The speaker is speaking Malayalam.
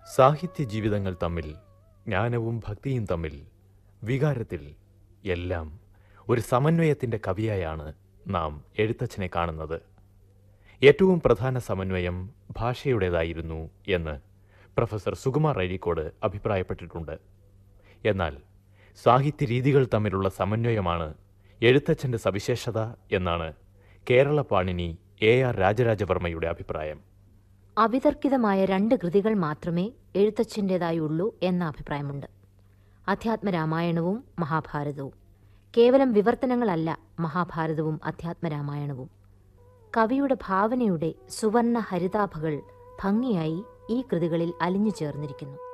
സാഹിത്യ ജീവിതങ്ങൾ തമ്മിൽ ജ്ഞാനവും ഭക്തിയും തമ്മിൽ വികാരത്തിൽ എല്ലാം ഒരു സമന്വയത്തിൻ്റെ കവിയായാണ് നാം എഴുത്തച്ഛനെ കാണുന്നത് ഏറ്റവും പ്രധാന സമന്വയം ഭാഷയുടേതായിരുന്നു എന്ന് പ്രൊഫസർ സുകുമാർ അഴീക്കോട് അഭിപ്രായപ്പെട്ടിട്ടുണ്ട് എന്നാൽ സാഹിത്യ രീതികൾ തമ്മിലുള്ള സമന്വയമാണ് എഴുത്തച്ഛൻ്റെ സവിശേഷത എന്നാണ് കേരള പാണിനി എ ആർ രാജരാജവർമ്മയുടെ അഭിപ്രായം അവിതർക്കിതമായ രണ്ട് കൃതികൾ മാത്രമേ എഴുത്തച്ഛൻ്റെതായുള്ളൂ എന്ന അഭിപ്രായമുണ്ട് അധ്യാത്മരാമായണവും മഹാഭാരതവും കേവലം വിവർത്തനങ്ങളല്ല മഹാഭാരതവും അധ്യാത്മരാമായണവും കവിയുടെ ഭാവനയുടെ സുവർണ ഹരിതാഭകൾ ഭംഗിയായി ഈ കൃതികളിൽ അലിഞ്ഞു ചേർന്നിരിക്കുന്നു